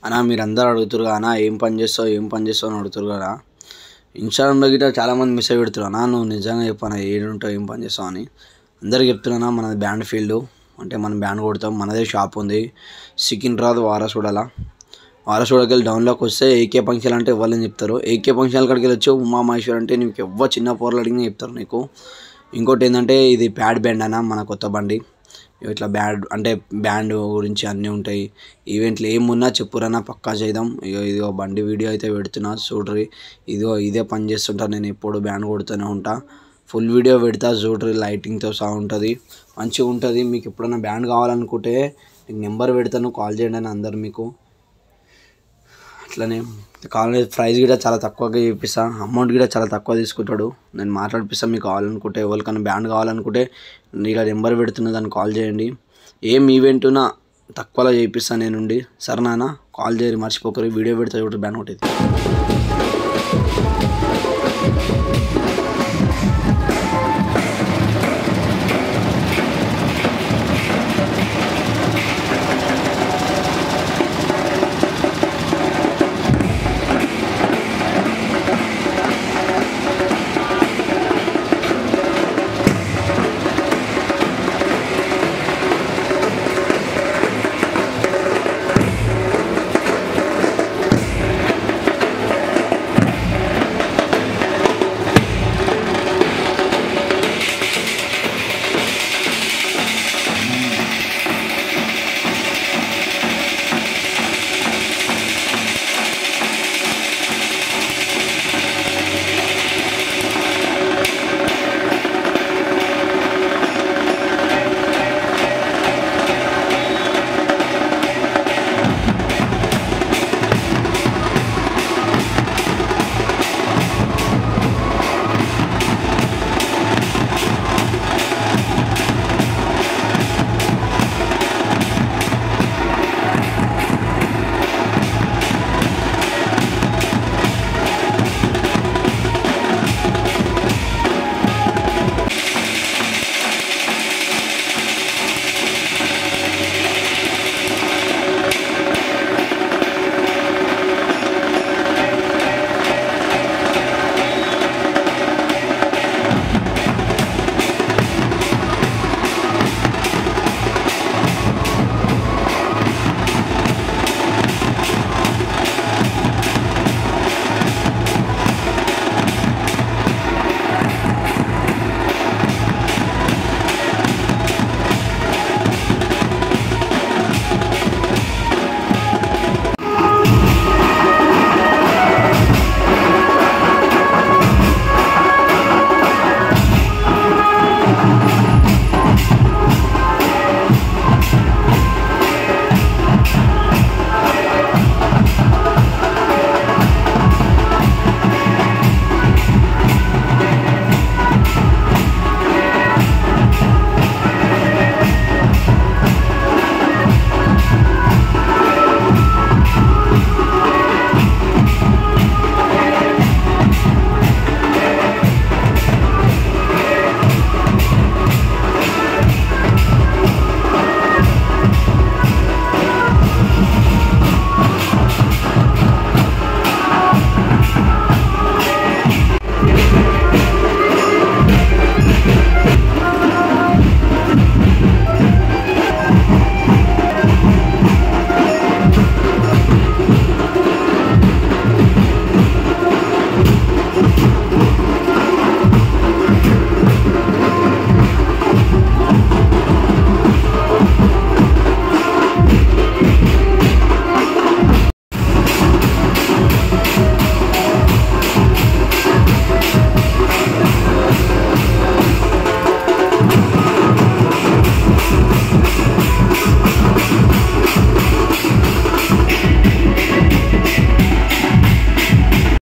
అన్నా మీరు అందరు అడుగుతారు కదా అన్నా ఏం పని చేస్తావు ఏం పని చేస్తావు అని అడుగుతారు కదా ఇన్స్టాగ్రామ్లో గిట్ట చాలామంది మెసేజ్ పెడుతున్నారు అన్నా నువ్వు నిజంగా చెప్పాను ఏడుంటావు ఏం పని చేస్తావు అని అందరికి చెప్తున్నా మనది బ్యాండ్ ఫీల్డ్ అంటే మనం బ్యాండ్ కొడతాం మనదే షాప్ ఉంది సికింద్రాబాద్ వారసుడలా వారసుడకి వెళ్ళి డౌన్లోకి వస్తే ఏకే ఫంక్షన్ అంటే ఇవ్వాలని చెప్తారు ఏకే ఫంక్షన్ కాడికి వెళ్ళి వచ్చి ఉమా మహేశ్వర్ అంటే నీకు ఎవ్వ చిన్న పోర్లు అడిగినా చెప్తారు నీకు ఇంకోటి ఏంటంటే ఇది ప్యాడ్ బ్యాండ్ అన్న మన కొత్త బండి ఇట్లా బ్యాండ్ అంటే బ్యాండ్ గురించి అన్నీ ఉంటాయి ఈవెంట్లు ఏమున్నా చెప్పురన్నా పక్కా చేద్దాం ఇగో ఇదిగో బండి వీడియో అయితే పెడుతున్నా చూడ్రి ఇదిగో ఇదే పని చేస్తుంటా నేను ఎప్పుడు బ్యాండ్ కొడుతూనే ఉంటా ఫుల్ వీడియో పెడతా చూడ్రి లైటింగ్తో సహా ఉంటుంది మంచిగా ఉంటుంది మీకు ఎప్పుడైనా బ్యాండ్ కావాలనుకుంటే నీకు నెంబర్ పెడతాను కాల్ చేయండి అని అందరు మీకు అట్లనే కాలేజ్ ప్రైస్ కూడా చాలా తక్కువగా చూపిస్తా అమౌంట్ కూడా చాలా తక్కువ తీసుకుంటాడు నేను మాట్లాడిపిస్తాను మీకు కావాలనుకుంటే ఎవరికైనా బ్యాండ్ కావాలనుకుంటే ఇలా నెంబర్ పెడుతున్నా దాన్ని కాల్ చేయండి ఏం ఈవెంట్ ఉన్నా తక్కువలో చేయిస్తాను నేనుండి సరే నాన్న కాల్ చేయరు మర్చిపోకరు వీడియో పెడితే చూడండి బ్యాండ్ కొట్టేది